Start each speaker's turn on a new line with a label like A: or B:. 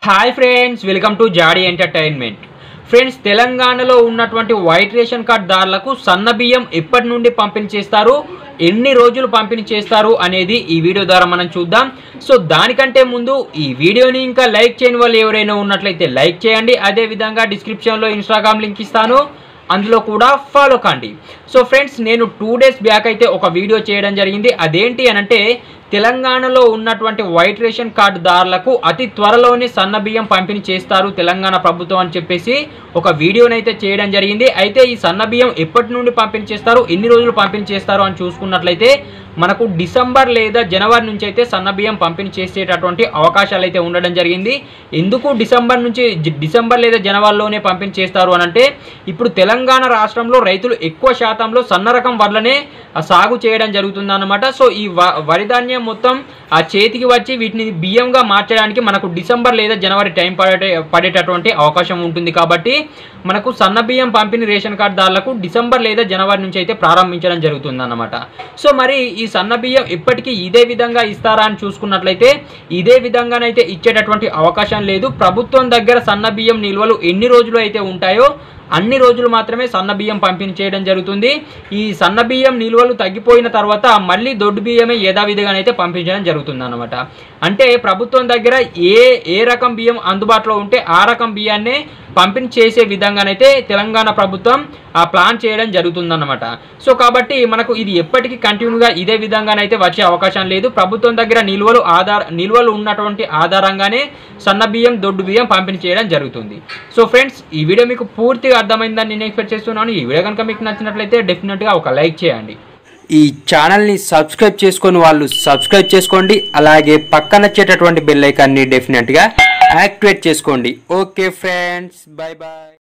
A: hi friends welcome to Jaadi entertainment friends తెలంగాణలో ఉన్నటువంటి white ration card దారులకు సన్న బియ్యం ఎప్పటి నుండి పంపిణీ చేస్తారు ఎన్ని రోజులు పంపిణీ చేస్తారు అనేది ఈ వీడియో ద్వారా మనం చూద్దాం సో దానికంటే ముందు ఈ వీడియోని ఇంకా లైక్ చేయని వాళ్ళు ఎవరైనా ఉన్నట్లయితే లైక్ చేయండి అదే విధంగా డిస్క్రిప్షన్లో ఇన్స్టాగ్రామ్ లింక్ ఇస్తాను అందులో కూడా ఫాలో కండి సో ఫ్రెండ్స్ నేను టూ డేస్ బ్యాక్ అయితే ఒక వీడియో చేయడం జరిగింది అదేంటి అనంటే తెలంగాణలో ఉన్నటువంటి వైట్ రేషన్ కార్డు దారులకు అతి త్వరలోనే సన్న బియ్యం పంపిణీ చేస్తారు తెలంగాణ ప్రభుత్వం అని చెప్పేసి ఒక వీడియోని అయితే చేయడం జరిగింది అయితే ఈ సన్న బియ్యం ఎప్పటి నుండి పంపిణీ చేస్తారు ఎన్ని రోజులు పంపిణీ చేస్తారు అని చూసుకున్నట్లయితే మనకు డిసెంబర్ లేదా జనవరి నుంచి అయితే సన్న బియ్యం పంపిణీ చేసేటటువంటి అవకాశాలు అయితే ఉండడం జరిగింది ఎందుకు డిసెంబర్ నుంచి జ- డిసెంబర్ లేదా జనవరిలోనే పంపిణీ చేస్తారు అని అంటే ఇప్పుడు తెలంగాణ రాష్ట్రంలో రైతులు ఎక్కువ శాతంలో సన్న రకం వడ్లనే ఆ, సాగు చేయడం జరుగుతుంది అన్నమాట సో ఈ వ- వరి ధాన్యం మొత్తం ఆ చేతికి వచ్చి వీటిని బియ్యంగా మార్చడానికి మనకు డిసెంబర్ లేదా జనవరి టైం పడే పడేటటువంటి అవకాశం ఉంటుంది కాబట్టి మనకు సన్న బియ్యం పంపిణీ రేషన్ కార్డుదారులకు డిసెంబర్ లేదా జనవరి నుంచి అయితే ప్రారంభించడం జరుగుతుంది అన్నమాట సో మరి ఈ సన్న బియ్యం ఇప్పటికీ ఇదే విధంగా ఇస్తారా అని చూసుకున్నట్లయితే ఇదే విధంగానైతే ఇచ్చేటటువంటి అవకాశం లేదు ప్రభుత్వం దగ్గర సన్న బియ్యం నిల్వలు ఎన్ని రోజులు అయితే ఉంటాయో అన్ని రోజులు మాత్రమే సన్న బియ్యం పంపిణీ చేయడం జరుగుతుంది ఈ సన్న బియ్యం నిల్వలు తగ్గిపోయిన తర్వాత మళ్ళీ దొడ్డు బియ్యమే యథావిధిగానైతే పంపించడం జరుగుతుంది అనమాట అంటే ప్రభుత్వం దగ్గర ఏ ఏ రకం బియ్యం అందుబాటులో ఉంటే ఆ రకం బియ్యాన్నే పంపిణీ చేసే విధంగానైతే తెలంగాణ ప్రభుత్వం ఆ ప్లాన్ చేయడం జరుగుతుందన్నమాట సో కాబట్టి మనకు ఇది ఎప్పటికీ కంటిన్యూగా ఇదే విధంగానైతే వచ్చే అవకాశం లేదు ప్రభుత్వం దగ్గర నిల్వలు ఆధార నిల్వలు ఉన్నటువంటి ఆధారంగానే సన్న బియ్యం దొడ్డు బియ్యం పంపిణీ చేయడం జరుగుతుంది సో ఫ్రెండ్స్ ఈ వీడియో మీకు పూర్తిగా అర్థమైందని నేను ఎక్స్పెక్ట్ చేస్తున్నాను ఈ వీడియో కనుక మీకు నచ్చినట్లయితే డెఫినెట్గా ఒక లైక్ చేయండి
B: ఈ ఛానల్ని సబ్స్క్రైబ్ చేసుకొని వాళ్ళు సబ్స్క్రైబ్ చేసుకోండి అలాగే పక్కన వచ్చేటటువంటి బెల్ ఐకాన్ని డెఫినెట్గా యాక్టివేట్ చేసుకోండి ఓకే ఫ్రెండ్స్ బాయ్ బాయ్